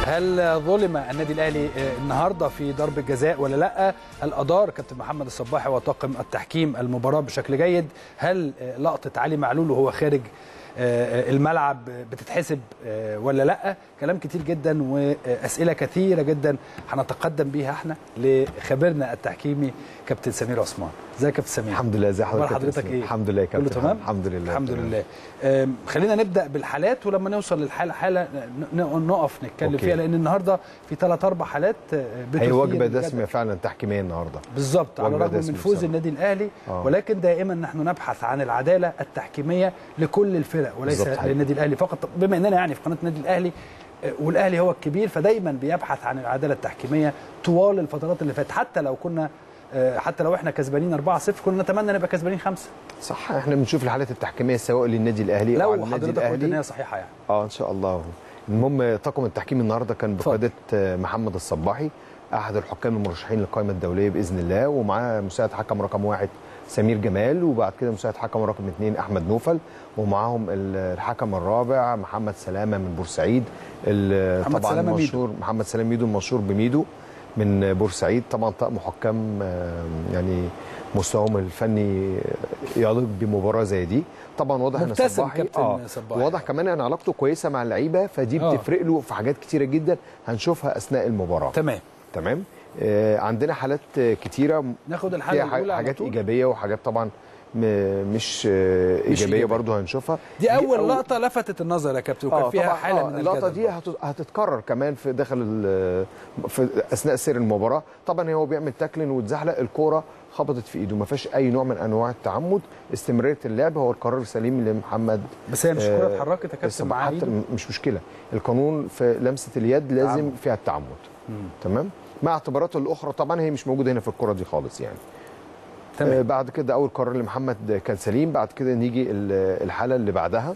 هل ظلم النادي الاهلي آه، النهارده في ضربه جزاء ولا لا هل ادار كابتن محمد الصباحي وطاقم التحكيم المباراه بشكل جيد هل آه، لقطه علي معلول وهو خارج آه، الملعب بتتحسب آه، ولا لا كلام كتير جدا واسئله كثيره جدا هنتقدم بيها احنا لخبيرنا التحكيمي كابتن سمير عثمان ازيك يا كابتن سمير الحمد لله ازي أخبار حضرتك حضرتك يا ايه الحمد لله يا كله كابتن تمام الحمد لله الحمد تمام. لله أم، خلينا نبدا بالحالات ولما نوصل للحاله حاله ن- ن- نقف نتكلم أوكي. فيها لان النهارده في ثلاث اربع حالات آه، هي بتثير وجبه الجدل. دسمه فعلا تحكيميه النهارده بالظبط على وجبة الرغم من دسمة فوز بصراحة. النادي الاهلي آه. ولكن دائما نحن نبحث عن العداله التحكيميه لكل الفرق وليس بالظبط حقيقي. للنادي الاهلي فقط بما اننا يعني في قناه النادي الاهلي آه، والاهلي هو الكبير فدايما بيبحث عن العداله التحكيميه طوال الفترات اللي فاتت حتى لو كنا آه، حتى لو احنا كسبانين 4-0 كنا نتمنى نبقى كسبانين 5 صح احنا بنشوف الحالات التحكيميه سواء للنادي الاهلي او لو على النادي حضرتك قلت ان الاهلي هي صحيحه يعني اه ان شاء الله المهم طاقم التحكيم النهارده كان اتفضل. بقياده آه، محمد الصباحي احد الحكام المرشحين للقائمه الدوليه باذن الله ومعاه مساعد حكم رقم واحد سمير جمال وبعد كده مساعد حكم رقم اثنين احمد نوفل ومعاهم ال- الحكم الرابع محمد سلامه من بورسعيد ال- محمد طبعا سلامة ميدو. المشهور محمد سلام ميدو المشهور بميدو من بورسعيد طبعا طقم حكام آه، يعني مستواهم الفني يليق بمباراه زي دي طبعا واضح ان مبتسم صباحي كابتن صباحي. واضح كمان ان علاقته كويسه مع اللعيبه فدي آه. بتفرق له في حاجات كتيره جدا هنشوفها اثناء المباراه تمام تمام آه عندنا حالات آه، كتيره ناخد الحاله فيها الاولى ح- على حاجات طول. ايجابيه وحاجات طبعا م- مش آه مش ايجابيه إيجابية. برضو هنشوفها دي اول أول- لقطه لفتت النظر يا كابتن وكان آه، فيها طبعاً، حاله آه، من اللقطه الجدل دي هت- هتتكرر كمان في داخل ال- في اثناء سير المباراه طبعا هو بيعمل تاكلين واتزحلق الكوره خبطت في ايده ما فيهاش اي نوع من انواع التعمد استمراريه اللعب هو القرار السليم لمحمد بس هي مش الكوره آه، اتحركت يا كابتن لسه مع حتى ايده م- مش مشكله القانون في لمسه اليد لازم تعمد. فيها التعمد تمام مع اعتباراته الاخرى طبعا هي مش موجوده هنا في الكره دي خالص يعني آه تمام بعد كده اول قرار لمحمد كان سليم بعد كده نيجي ال- الحاله اللي بعدها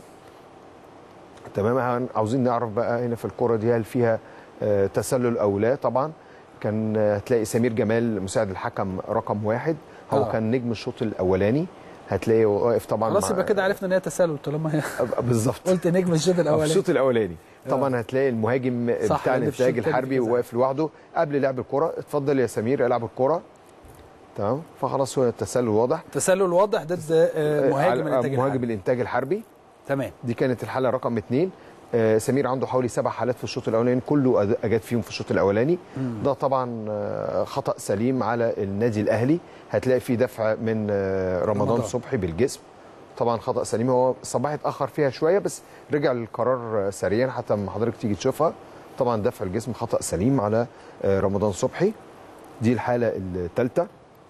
تمام هن- عاوزين نعرف بقى هنا في الكره دي هل فيها آه تسلل او لا طبعا كان آه، هتلاقي سمير جمال مساعد الحكم رقم واحد هو آه. آه. كان نجم الشوط الاولاني هتلاقيه واقف طبعا خلاص مع- يبقى كده عرفنا ان هي تسلل طالما هي بالظبط قلت نجم الشوط في الاولاني الشوط الاولاني طبعا هتلاقي المهاجم صح، بتاع لأن في الشوط الانتاج التاني الحربي في كذا. واقف لوحده قبل لعب الكره اتفضل يا سمير العب الكره تمام فخلاص هو التسلل واضح تسلل واضح ضد آه، مهاجم على- الانتاج مهاجم الحربي. الانتاج الحربي تمام دي كانت الحاله رقم اثنين آه، سمير عنده حوالي سبع حالات في الشوط الاولاني كله أد- اجاد فيهم في الشوط الاولاني ده طبعا آه، خطا سليم على النادي الاهلي هتلاقي فيه دفع من آه، رمضان, رمضان. رمضان صبحي بالجسم طبعا خطا سليم هو صباحي اتاخر فيها شويه بس رجع للقرار آه، سريعا حتى لما حضرتك تيجي تشوفها طبعا دفع الجسم خطا سليم على آه، رمضان صبحي دي الحاله الثالثه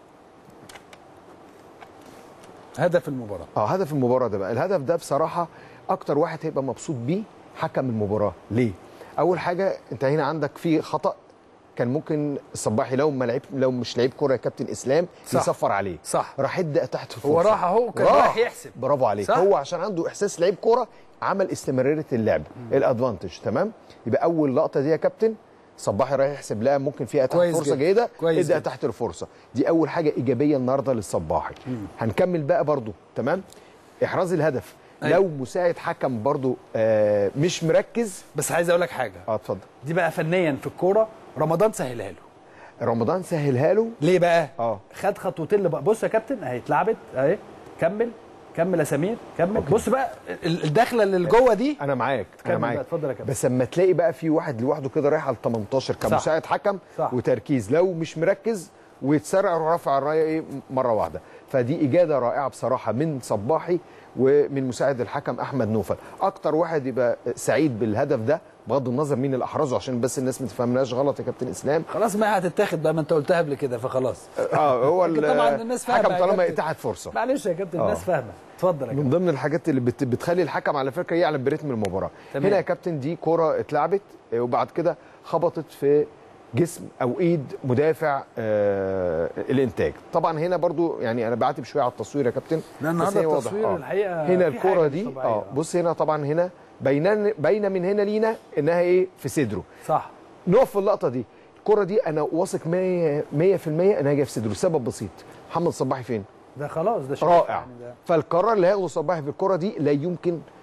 هدف المباراه اه هدف المباراه ده بقى الهدف ده بصراحه اكتر واحد هيبقى مبسوط بيه حكم المباراه ليه اول حاجه انت هنا عندك في خطا كان ممكن الصباحي لو ما لعب لو مش لعيب كوره يا كابتن اسلام صح. يصفر عليه صح. راح ادى تحت الفرصه هو راح اهو كان راح. رايح يحسب برافو عليك صح. هو عشان عنده احساس لعيب كوره عمل استمراريه اللعب الادفانتج تمام يبقى اول لقطه دي يا كابتن صباحي رايح يحسب لها ممكن فيها تحت كويس فرصه جدا. جيده كويس ادى جدا. تحت الفرصه دي اول حاجه ايجابيه النهارده للصباحي هنكمل بقى برضو تمام احراز الهدف أيوة. لو مساعد حكم برضو آه مش مركز بس عايز اقول لك حاجه اه اتفضل دي بقى فنيا في الكوره رمضان سهلها له رمضان سهلها له ليه بقى اه خد خطوتين لبقى بص يا كابتن اهي اتلعبت اهي كمل كمل يا سمير كمل أوكي. بص بقى ال- الدخله اللي جوه دي انا معاك كمل انا معاك بقى، اتفضل يا كابتن. بس اما تلاقي بقى في واحد لوحده كده رايح على ال 18 كمساعد حكم صح. وتركيز لو مش مركز ويتسرع يروح رافع الرايه ايه مره واحده فدي اجاده رائعه بصراحه من صباحي ومن مساعد الحكم احمد نوفل اكتر واحد يبقى سعيد بالهدف ده بغض النظر مين اللي احرزه عشان بس الناس ما تفهمناش غلط يا كابتن اسلام خلاص ما هي هتتاخد بقى ما انت قلتها قبل كده فخلاص اه هو لكن طبعاً الناس فاهمة الحكم يا طالما كابتن. اتاحت فرصه معلش يا كابتن آه. الناس فاهمه اتفضل يا من كابتن ضمن الحاجات اللي بت... بتخلي الحكم على فكره يعلم برتم المباراه تمام. هنا يا كابتن دي كره اتلعبت آه، وبعد كده خبطت في جسم او ايد مدافع آه الانتاج طبعا هنا برضو يعني انا بعاتب شويه على التصوير يا كابتن لا بس النهارده هي واضح. التصوير الحقيقه هنا في الكره حاجة دي مش طبيعية. اه بص هنا طبعا هنا باينه باينه من هنا لينا انها ايه في صدره صح نقف في اللقطه دي الكره دي انا واثق 100% 100% انها جايه في صدره سبب بسيط محمد صباحي فين ده خلاص ده شيء رائع يعني ده فالقرار اللي هياخده صباحي في الكره دي لا يمكن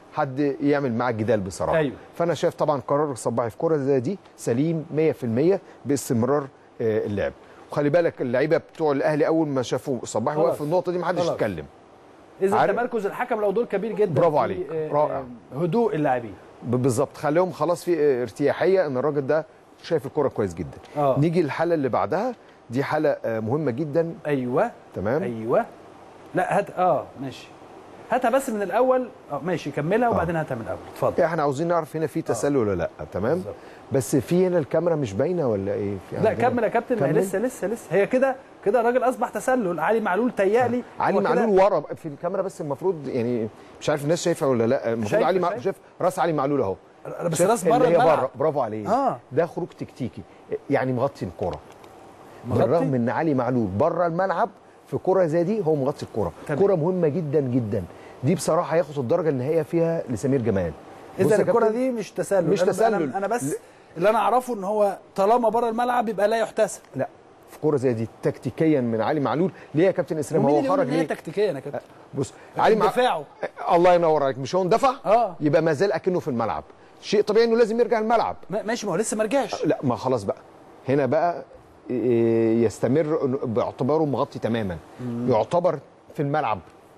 حد يعمل معاه جدال بصراحه أيوة. فانا شايف طبعا قرار الصباحي في كره زي دي سليم 100% باستمرار آه، اللعب وخلي بالك اللعيبه بتوع الاهلي اول ما شافوا الصباحي خلاص. واقف في النقطه دي ما حدش خلاص. اتكلم اذا عارف- تمركز الحكم له دور كبير جدا برافو في، عليك. آه، رائع. آه، هدوء اللاعبين ب- بالظبط خليهم خلاص في ارتياحيه ان الراجل ده شايف الكره كويس جدا آه. نيجي الحاله اللي بعدها دي حاله آه، مهمه جدا ايوه تمام ايوه لا هات اه ماشي هاتها بس من الاول اه ماشي كملها وبعدين هاتها من الاول اتفضل احنا عاوزين نعرف هنا في تسلل ولا لا تمام بالظبط. بس في هنا الكاميرا مش باينه ولا ايه في لا عندنا- كمل يا كابتن ما هي كمل. لسه لسه لسه هي كده كده الراجل اصبح تسلل علي معلول تيألي علي هو كده- معلول ورا في الكاميرا بس المفروض يعني مش عارف الناس شايفه ولا لا المفروض شايف- علي مع... شايف. شايف راس علي معلول اهو بس شايف راس اللي بره هي الملعب بره برافو عليه آه. ده خروج تكتيكي يعني مغطي الكوره مغطي؟ بالرغم ان علي معلول بره الملعب في كره زي دي هو مغطي الكوره تمام. كوره مهمه جدا جدا دي بصراحه هياخد الدرجه النهائيه فيها لسمير جمال بص اذا يا الكره كابتن، دي مش تسلل مش أنا- تسلل. انا, أنا بس اللي انا اعرفه ان هو طالما بره الملعب يبقى لا يحتسب لا في كوره زي دي تكتيكيا من علي معلول ليه يا كابتن اسلام ومين هو اللي يقول خرج ان هي ليه تكتيكيا يا كابتن بص علي مع... دفاعه الله ينور عليك مش هو اندفع آه. يبقى ما زال اكنه في الملعب شيء طبيعي انه لازم يرجع الملعب ما- ماشي ما هو لسه ما رجعش لا ما خلاص بقى هنا بقى إيه، يستمر إنه باعتباره مغطي تماما يعتبر في الملعب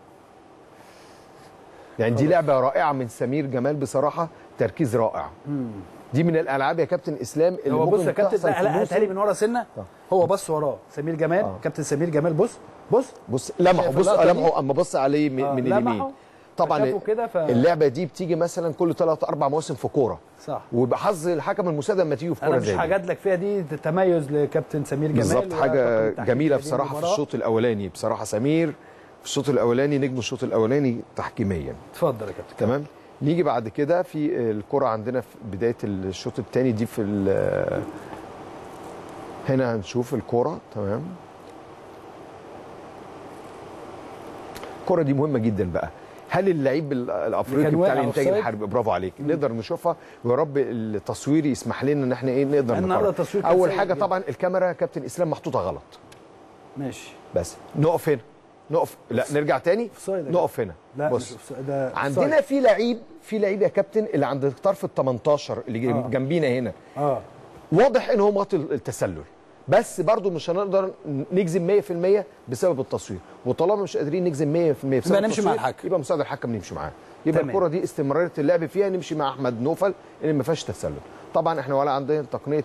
يعني دي لعبه رائعه من سمير جمال بصراحه تركيز رائع دي من الالعاب يا كابتن اسلام اللي هو بص ممكن يا كابتن تحصل لا في لا الموسم. هاتها لي من ورا سنه هو بص وراه سمير جمال آه. كابتن سمير جمال بص بص بص لمحه شايف بص اللقطة دي؟ لمحه اما بص عليه من, آه، من لمحه، اليمين طبعا فشافه كده ف- اللعبه دي بتيجي مثلا كل ثلاث اربع مواسم في كوره صح وبحظ الحكم المساعد لما تيجي في انا كوره مش زي دي هجادلك فيها دي تميز لكابتن سمير جمال بالظبط وطاقم حاجه التحكيم جميله في هذه بصراحه في المباراة. الشوط الاولاني بصراحه سمير في الشوط الاولاني نجم الشوط الاولاني تحكيميا اتفضل يا كابتن تمام نيجي بعد كده في الكره عندنا في بدايه الشوط الثاني دي في ال- هنا هنشوف الكره تمام الكره دي مهمه جدا بقى هل اللعيب ال- الافريقي كان بتاع واقع الانتاج أوفسايد؟ الحربي برافو عليك نقدر نشوفها ويا رب التصوير يسمح لنا ان احنا ايه نقدر النهارده نقرر. التصوير كان اول سيء حاجه جدا. طبعا الكاميرا يا كابتن اسلام محطوطه غلط ماشي بس نقف هنا نقف لا نرجع تاني أوفسايد يا نقف هنا لا بص مش أوفسايد، ده عندنا أوفسايد. في لعيب في لعيب يا كابتن اللي عند طرف ال 18 اللي آه. جنبينا هنا اه واضح ان هو مغطي التسلل بس برضو مش هنقدر نجزم 100% بسبب التصوير وطالما مش قادرين نجزم 100% بسبب يبقى نمشي مع التصوير، الحكم. يبقى مساعد الحكم نمشي معاه يبقى تمام. الكره دي استمراريه اللعب فيها نمشي مع احمد نوفل اللي ما فيهاش تسلل طبعا احنا ولا عندنا تقنيه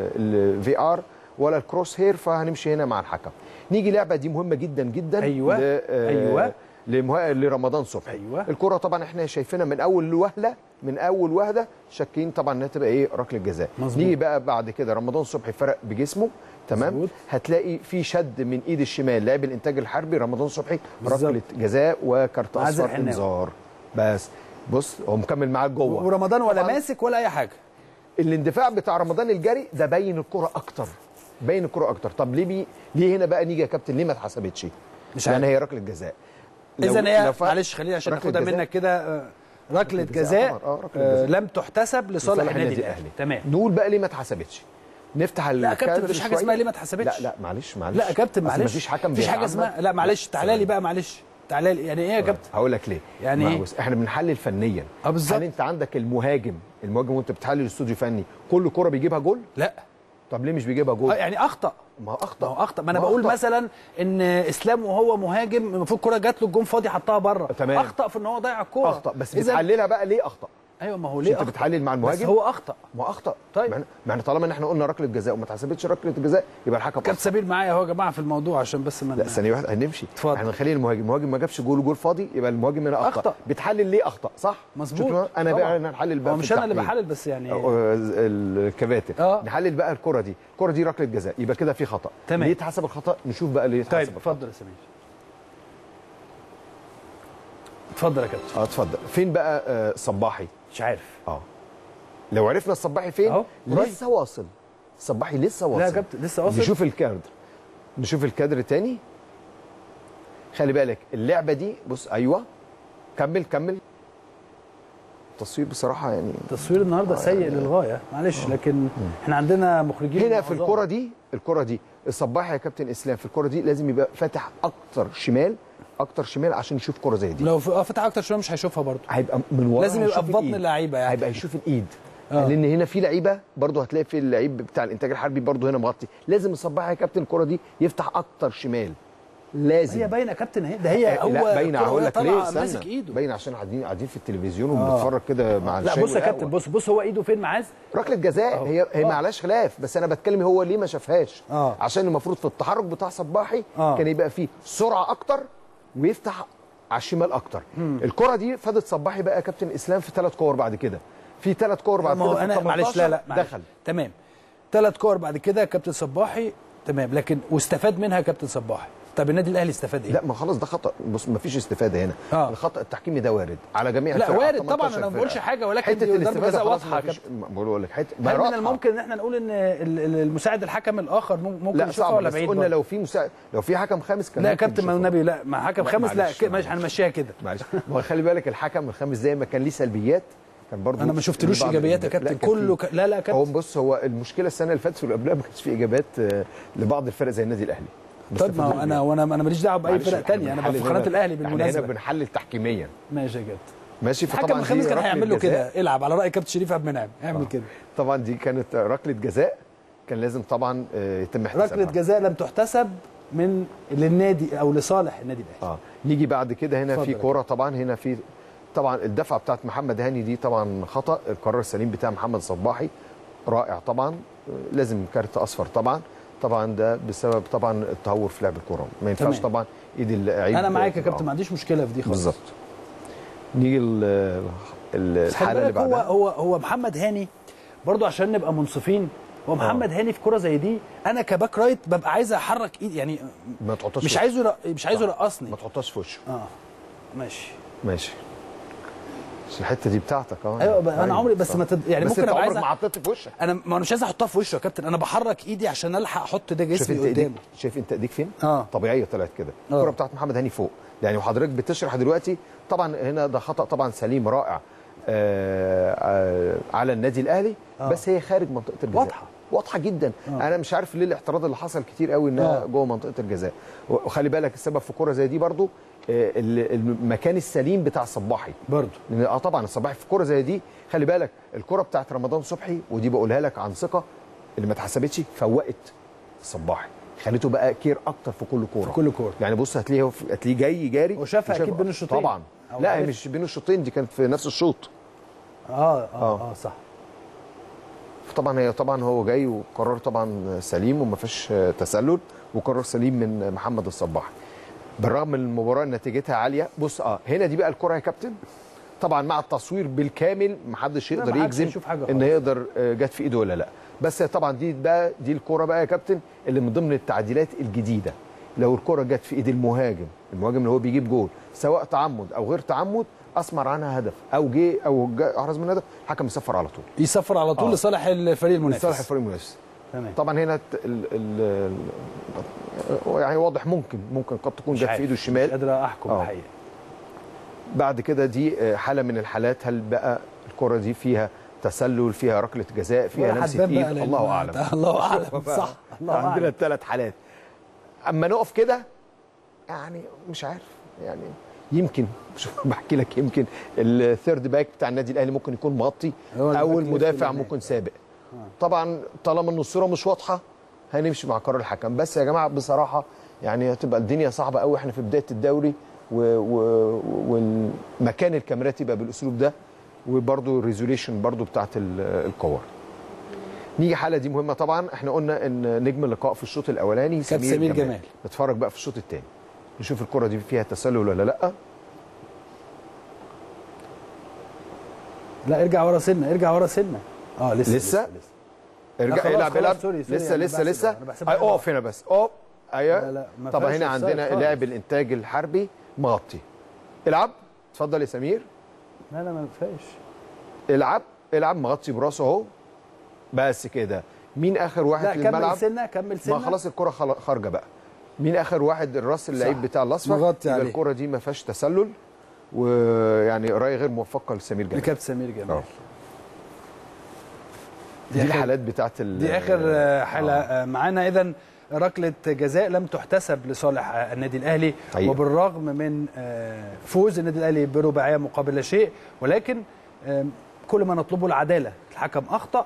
الفي ار ولا الكروس هير فهنمشي هنا مع الحكم نيجي لعبه دي مهمه جدا جدا أيوة. ل- آه، أيوة. لمه... لرمضان صبحي أيوة. الكره طبعا احنا شايفينها من اول وهله من اول وهله شاكين طبعا انها تبقى ايه ركله جزاء مظبوط. نيجي بقى بعد كده رمضان صبحي فرق بجسمه تمام مظبوط. هتلاقي في شد من ايد الشمال لاعب الانتاج الحربي رمضان صبحي بالظبط. ركله جزاء وكارت عادل اصفر حناوي. انذار بس بص هو مكمل معاك جوه ورمضان ولا طبعاً ماسك ولا اي حاجه الاندفاع بتاع رمضان الجري ده باين الكره اكتر باين الكره اكتر طب ليه بي... ليه هنا بقى نيجي يا كابتن ليه ما اتحسبتش مش لان عارف. هي ركله جزاء لو- اذا هي لو ف- معلش خلينا عشان ركلة ناخدها جزاء. منك كده آه، ركله جزاء جزاء طبعاً، آه، ركلة آه، جزاء. لم تحتسب لصالح النادي الاهلي تمام نقول بقى ليه ما اتحسبتش نفتح لا يا كابتن الكادر مفيش حاجه شوية. اسمها ليه ما اتحسبتش لا لا معلش معلش لا يا كابتن أصل معلش مفيش حكم مفيش حاجه بيتعمد. اسمها لا معلش تعالى لي بقى معلش تعالى لي يعني ايه يا كابتن هقول لك ليه يعني ما إيه؟ بص احنا بنحلل فنيا آه، بالظبط. هل انت عندك المهاجم المهاجم وانت بتحلل استوديو فني كل كره بيجيبها جول لا طب ليه مش بيجيبها جول آه، يعني اخطا ما هو اخطا ما هو اخطا ما انا ما هو بقول أخطأ. مثلا ان اسلام وهو مهاجم المفروض الكوره جات له الجون فاضي حطها بره تمام. اخطا في ان هو ضيع الكوره اخطا بس إذا- بتحللها بقى ليه اخطا ايوه ما هو مش ليه انت أخطأ؟ بتحلل مع المهاجم بس هو اخطا ما اخطا طيب. معنى معنى طالما ان احنا قلنا ركله جزاء وما اتحسبتش ركله جزاء يبقى الحكم كابتن أخطأ. سمير معايا اهو يا جماعه في الموضوع عشان بس ما لا ثانيه واحده هنمشي اتفضل. احنا نخلي المهاجم المهاجم ما جابش جول وجول فاضي يبقى المهاجم هنا اخطا أخطأ. بتحلل ليه اخطا صح مظبوط. شفت انا طبعاً. بقى انا نحلل بقى هو في مش انا اللي التحليل. بحلل بس يعني آه، الكباتن آه. نحلل بقى الكره دي الكره دي ركله جزاء يبقى كده في خطا تمام. ليه اتحسب الخطا نشوف بقى ليه طيب اتحسب الخطا اتفضل يا سمير اتفضل يا كابتن اه اتفضل فين بقى آه، صباحي مش عارف اه لو عرفنا الصباحي فين أهو، قريب. لسه واصل الصباحي لسه واصل لا يا كابتن لسه واصل نشوف الكادر نشوف الكادر تاني خلي بالك اللعبه دي بص ايوه كمل كمل التصوير بصراحه يعني تصوير النهارده سيء للغايه معلش لكن احنا عندنا مخرجين هنا في عظام. الكره دي الكره دي الصباحي يا كابتن اسلام في الكره دي لازم يبقى فاتح اكتر شمال اكتر شمال عشان يشوف كره زي دي لو في- اه فتح اكتر شويه مش هيشوفها برضه هيبقى من ورا لازم يبقى هيشوف في بطن الإيد. اللعيبه يعني هيبقى يشوف الايد آه. آه. لان هنا في لعيبه برضه هتلاقي في اللعيب بتاع الانتاج الحربي برضه هنا مغطي لازم الصباح يا كابتن الكره دي يفتح اكتر شمال لازم هي باينه يا كابتن اهي ده هي هو لا باينه الكرة هقول وهي لك طالعة ليه ماسك استنى ايده باينه عشان قاعدين قاعدين في التلفزيون وبنتفرج كده مع لا الشاي بص يا والقهوة. كابتن بص بص هو ايده فين معاذ ركله جزاء أهو. هي هي آه. ما عليهاش خلاف بس انا بتكلم هو ليه ما شافهاش آه. عشان المفروض في التحرك بتاع صباحي آه. كان يبقى فيه سرعه اكتر ويفتح على الشمال اكتر الكره دي فادت صباحي بقى يا كابتن اسلام في ثلاث كور بعد كده في ثلاث كور بعد ما كده هو في انا 18 معلش لا لا معلش. دخل تمام ثلاث كور بعد كده كابتن صباحي تمام لكن واستفاد منها كابتن صباحي طب النادي الاهلي استفاد ايه؟ لا ما خلاص ده خطا بص ما فيش استفاده هنا آه. الخطا التحكيمي ده وارد على جميع لا الفرق، وارد 18 طبعا انا ما فرقة. بقولش حاجه ولكن حته دي ضربه الاستفاده جزاء خلاص واضحه ما يا فيش كابتن بقول لك حته ما هل من واضحة. الممكن ان احنا نقول ان ال- ال- المساعد الحكم الاخر مم- ممكن لا يشوفها صعب ولا بس بعيد قلنا برضه؟ لو في مساعد لو في حكم خامس كان لا يا ممكن كابتن ما يشوفها. النبي لا مع حكم لا، خامس لا معلش، ك- ماشي معلش. هنمشيها كده معلش ما هو خلي بالك الحكم الخامس زي ما كان ليه سلبيات كان برضه انا ما شفتلوش بعض ايجابيات يا الإيجابيات. كابتن لا، كان كله في. ك... لا لا يا هو كابتن بص هو المشكله السنه اللي فاتت واللي قبلها ما كانش في ايجابيات آه، لبعض الفرق زي النادي الاهلي بس طب ما هو تفضل انا وانا انا ماليش دعوه باي معلش، فرق إحنا تانية انا بنحلل في قناه هنا- الاهلي احنا هنا بالمناسبه بنحلل تحكيميا ماشي يا كابتن ماشي الحكم فطبعا الخامس دي كان ركلة هيعمل له جزاء. كده العب على راي كابتن شريف عبد المنعم اعمل كده طبعا دي كانت ركله جزاء كان لازم طبعا آه، يتم احتسابها ركله جزاء لم تحتسب من للنادي او لصالح النادي الاهلي اه نيجي بعد كده هنا اتفضل في يا كوره طبعا هنا في طبعا الدفعه بتاعت محمد هاني دي طبعا خطا القرار السليم بتاع محمد صباحي رائع طبعا آه، لازم كارت اصفر طبعا طبعا ده بسبب طبعا التهور في لعب الكوره ما ينفعش تمام. طبعا ايد اللعيب انا معاك يا آه، كابتن ما عنديش مشكله في دي خالص بالظبط نيجي ال- ال- بس خلي الحاله اللي بالك هو بعدها هو هو محمد هاني برضو عشان نبقى منصفين هو محمد هاني في كره زي دي انا كباك رايت ببقى عايز احرك ايدي يعني ما تحطهاش مش في عايزه يرق- مش عايزه صح. يرقصني ما تحطهاش في وشه اه ماشي ماشي بس الحته دي بتاعتك اه ايوه بقى انا عمري بس ما تد... يعني بس ممكن انت ابقى عمرك عايز ما أ- حطيت في وشك انا ما انا مش عايز احطها في وشه يا كابتن انا بحرك ايدي عشان الحق احط ده شايف جسمي انت ايديك قدامه شايف انت ايديك فين؟ اه. طبيعيه طلعت كده اه. الكره بتاعت محمد هاني فوق يعني وحضرتك بتشرح دلوقتي طبعا هنا ده خطا طبعا سليم رائع آه آه على النادي الاهلي اه. بس هي خارج منطقه الجزاء واضحة. واضحه جدا اه. انا مش عارف ليه الاعتراض اللي حصل كتير قوي انها اه. جوه منطقه الجزاء وخلي بالك السبب في كره زي دي برضو آه ال- المكان السليم بتاع صباحي برضو لان اه طبعا الصباحي في كوره زي دي خلي بالك الكره بتاعت رمضان صبحي ودي بقولها لك عن ثقه اللي ما اتحسبتش فوقت الصباحي خليته بقى كير اكتر في كل كوره في كل كوره يعني بص هتلاقيه هو- هتلاقيه جاي جاري وشافها وشاف- أكيد بين الشوطين. طبعا أو لا هي عارف. مش بين الشوطين دي كانت في نفس الشوط اه اه اه. اه صح طبعا هي طبعا هو جاي وقرار طبعا سليم وما فيش آه، تسلل وقرار سليم من محمد الصباحي بالرغم من المباراه نتيجتها عاليه بص اه هنا دي بقى الكره يا كابتن طبعا مع التصوير بالكامل محدش لا، يقدر محدش يجزم يشوف حاجة ان خالص. يقدر آه، جت في ايده ولا لا بس طبعا دي بقى دي الكره بقى يا كابتن اللي من ضمن التعديلات الجديده لو الكره جت في ايد المهاجم المهاجم اللي هو بيجيب جول سواء تعمد او غير تعمد اسمر عنها هدف او جه او جه احرز من هدف الحكم يصفر على طول يصفر على طول اه. لصالح الفريق المنافس لصالح الفريق المنافس تمام طبعا هنا الت- ال ال ال يعني واضح ممكن ممكن قد تكون مش جت في عارف. ايده مش الشمال قادر احكم اه. الحقيقه بعد كده دي آه، حاله من الحالات هل بقى الكره دي فيها تسلل فيها ركله جزاء فيها ولا لمسه هتبان بقى ايد لأن الله ما- اعلم الله اعلم صح الله عندنا اعلم الثلاث حالات اما نقف كده يعني مش عارف يعني يمكن شوف بحكي لك يمكن الثيرد باك بتاع النادي الاهلي ممكن يكون مغطي هو الباك او ليفت المدافع اللي هناك. ممكن سابق طبعا طالما ان الصوره مش واضحه هنمشي مع قرار الحكم بس يا جماعه بصراحه يعني هتبقى الدنيا صعبه قوي احنا في بدايه الدوري و... و... والمكان الكاميرات يبقى بالاسلوب ده وبرده الريزوليشن برده بتاعت ال- الكور نيجي حاله دي مهمه طبعا احنا قلنا ان نجم اللقاء في الشوط الاولاني كان سمير جمال. نتفرج بقى في الشوط الثاني نشوف الكره دي فيها تسلل ولا لا لا ارجع ورا سنه ارجع ورا سنه اه لسه لسه؟ لا، ارجع خلاص، العب خلاص، العب سوري، سوري، لسه أنا لسه بحسبها، لسه أنا بحسبها أي اقف هنا بس اقف ايوه لا، لا، ما طبعا فيهاش هنا أوفسايد عندنا خالص. لاعب الانتاج الحربي مغطي العب اتفضل يا سمير لا لا ما فيهاش العب العب مغطي براسه اهو بس كده مين اخر واحد لا في كمل الملعب سنه كمل سنه ما خلاص الكره خل- خارجه بقى مين اخر واحد الراس اللعيب صح. بتاع الاصفر مغطي يبقى عليه. الكره دي ما فيهاش تسلل ويعني قرايه غير موفقه لسمير جمال لكابتن سمير جمال اه. دي دي آخر- الحالات بتاعت ال- دي اخر آه، حاله آه، معانا اذا ركله جزاء لم تحتسب لصالح آه، النادي الاهلي حقيقة. وبالرغم من آه، فوز النادي الاهلي برباعيه مقابل لا شيء ولكن آم، كل ما نطلبه العداله الحكم اخطا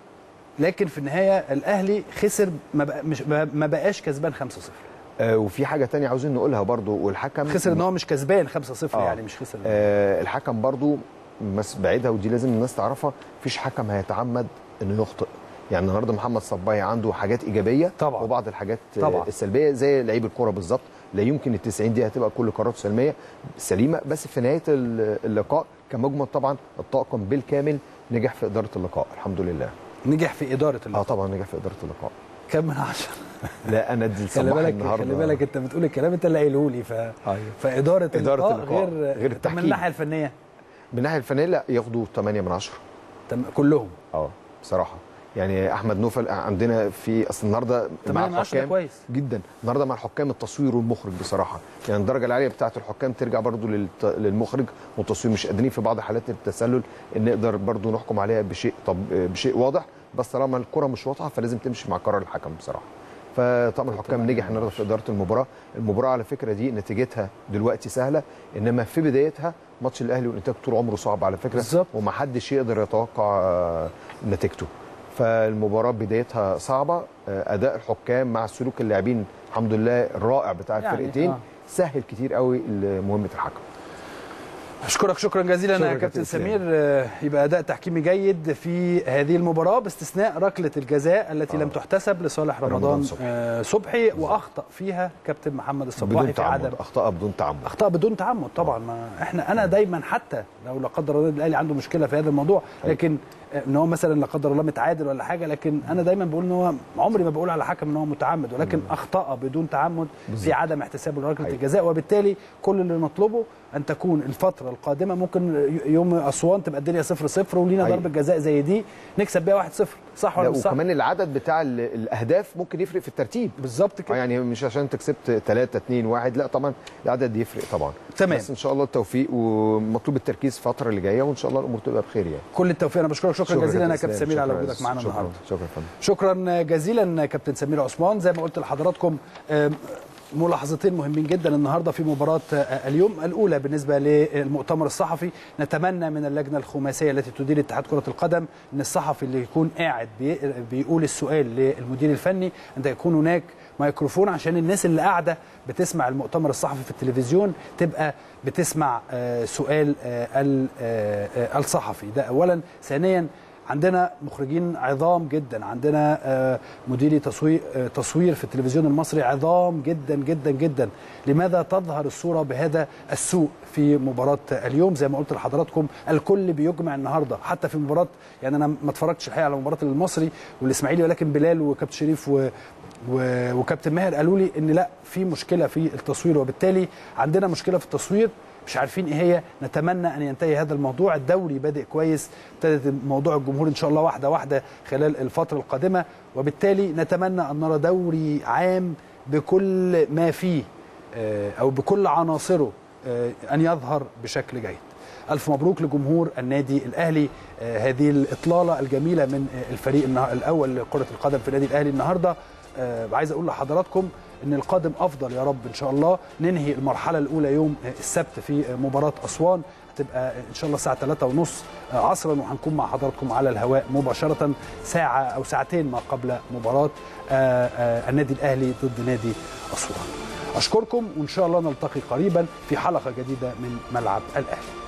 لكن في النهايه الاهلي خسر ما بقى مش ما بقاش كسبان 5-0 آه وفي حاجه تانية عاوزين نقولها برضو والحكم خسر ان هو مش كسبان 5-0 آه. يعني مش خسر آه الحكم برضو بس بعيدها ودي لازم الناس تعرفها مفيش حكم هيتعمد انه يخطئ يعني النهارده محمد صباحي عنده حاجات ايجابيه طبعا. وبعض الحاجات آه، طبعا. السلبيه زي لعيب الكوره بالظبط لا يمكن ال 90 دي هتبقى كل قراراته سلميه سليمه بس في نهايه ال- اللقاء كمجمل طبعا الطاقم بالكامل نجح في اداره اللقاء الحمد لله نجح في اداره اه اللقاء طبعا نجح في اداره اللقاء كم من عشرة لا انا ادي خلي الصباح بالك النهارده خلي بالك انت بتقول الكلام انت اللي قايله لي ف... أيوه. فاداره إدارة اللقاء اللقاء غير غير طب التحكيم. من الناحيه الفنيه من الناحيه الفنيه لا ياخدوا 8 من 10 تم... كلهم اه بصراحه يعني احمد نوفل عندنا في اصل النهارده 8 من 10 ده كويس جدا النهارده مع الحكام التصوير والمخرج بصراحه يعني الدرجه العاليه بتاعه الحكام ترجع برضو للت... للمخرج والتصوير مش قادرين في بعض حالات التسلل ان نقدر برضو نحكم عليها بشيء طب بشيء واضح بس طالما الكره مش واضحه فلازم تمشي مع قرار الحكم بصراحه فطبعا الحكام نجح النهارده في اداره المباراه المباراه على فكره دي نتيجتها دلوقتي سهله انما في بدايتها ماتش الاهلي والانتاج طول عمره صعب على فكره بالظبط. ومحدش يقدر يتوقع آه، نتيجته فالمباراه بدايتها صعبه آه، اداء الحكام مع سلوك اللاعبين الحمد لله الرائع بتاع يعني، الفرقتين آه. سهل كتير قوي مهمه الحكم اشكرك شكرا جزيلا شكراً يا كابتن كابتن إسلام. سمير آه، يبقى اداء تحكيمي جيد في هذه المباراه باستثناء ركله الجزاء التي آه. لم تحتسب لصالح رمضان, رمضان صبحي. آه، صبحي واخطا فيها كابتن محمد الصباحي بدون في عدم تعمد اخطاء بدون تعمد اخطاء بدون تعمد طبعا ما احنا انا دايما حتى لو لا قدر الله النادي الاهلي عنده مشكله في هذا الموضوع أيوة. لكن آه، ان هو مثلا لا قدر الله متعادل ولا حاجه لكن انا دايما بقول ان هو عمري ما بقول على حكم ان هو متعمد ولكن اخطا بدون تعمد في بالظبط. عدم احتساب ركله أيوة. الجزاء وبالتالي كل اللي نطلبه ان تكون الفتره القادمه ممكن ي- يوم اسوان تبقى الدنيا 0 0 ولينا أيوة. ضربه جزاء زي دي نكسب بيها 1 0 صح ولا لا مش صح؟ وكمان العدد بتاع ال- الاهداف ممكن يفرق في الترتيب بالظبط آه كده يعني مش عشان انت كسبت 3 2 1 لا طبعا العدد يفرق طبعا تمام. بس ان شاء الله التوفيق ومطلوب التركيز الفتره اللي جايه وان شاء الله الامور تبقى بخير يعني كل التوفيق انا بشكرك شكرا, جزيلا يا كابتن إسلام. سمير على شكراً وجودك معنا شكراً. النهارده شكرا فندم شكرا جزيلا كابتن سمير عثمان زي ما قلت لحضراتكم آم، ملاحظتين مهمين جدا النهارده في مباراه آه، اليوم الاولى بالنسبه للمؤتمر الصحفي نتمنى من اللجنه الخماسيه التي تدير اتحاد كره القدم ان الصحفي اللي يكون قاعد بي- بيقول السؤال للمدير الفني ان يكون هناك ميكروفون عشان الناس اللي قاعده بتسمع المؤتمر الصحفي في التلفزيون تبقى بتسمع آه، سؤال آه، ال- آه، آه، الصحفي ده اولا ثانيا عندنا مخرجين عظام جدا عندنا آه، مديري تصوير آه، تصوير في التلفزيون المصري عظام جدا جدا جدا لماذا تظهر الصوره بهذا السوء في مباراه اليوم زي ما قلت لحضراتكم الكل بيجمع النهارده حتى في مباراه يعني انا ما اتفرجتش الحقيقه على مباراه المصري والاسماعيلي ولكن بلال وكابتن شريف و و- وكابتن ماهر قالوا لي ان لا في مشكله في التصوير وبالتالي عندنا مشكله في التصوير مش عارفين ايه هي نتمنى ان ينتهي هذا الموضوع الدوري بادئ كويس ابتدت موضوع الجمهور ان شاء الله واحده واحده خلال الفتره القادمه وبالتالي نتمنى ان نرى دوري عام بكل ما فيه آه، او بكل عناصره آه، ان يظهر بشكل جيد الف مبروك لجمهور النادي الاهلي آه، هذه الاطلاله الجميله من آه، الفريق النها- الاول لكره القدم في النادي الاهلي النهارده آه، عايز اقول لحضراتكم ان القادم افضل يا رب ان شاء الله ننهي المرحله الاولى يوم آه، السبت في آه، مباراه اسوان هتبقى ان شاء الله الساعه 3 ونص عصرا وهنكون مع حضراتكم على الهواء مباشره ساعه او ساعتين ما قبل مباراه آه، آه، النادي الاهلي ضد نادي اسوان اشكركم وان شاء الله نلتقي قريبا في حلقه جديده من ملعب الاهلي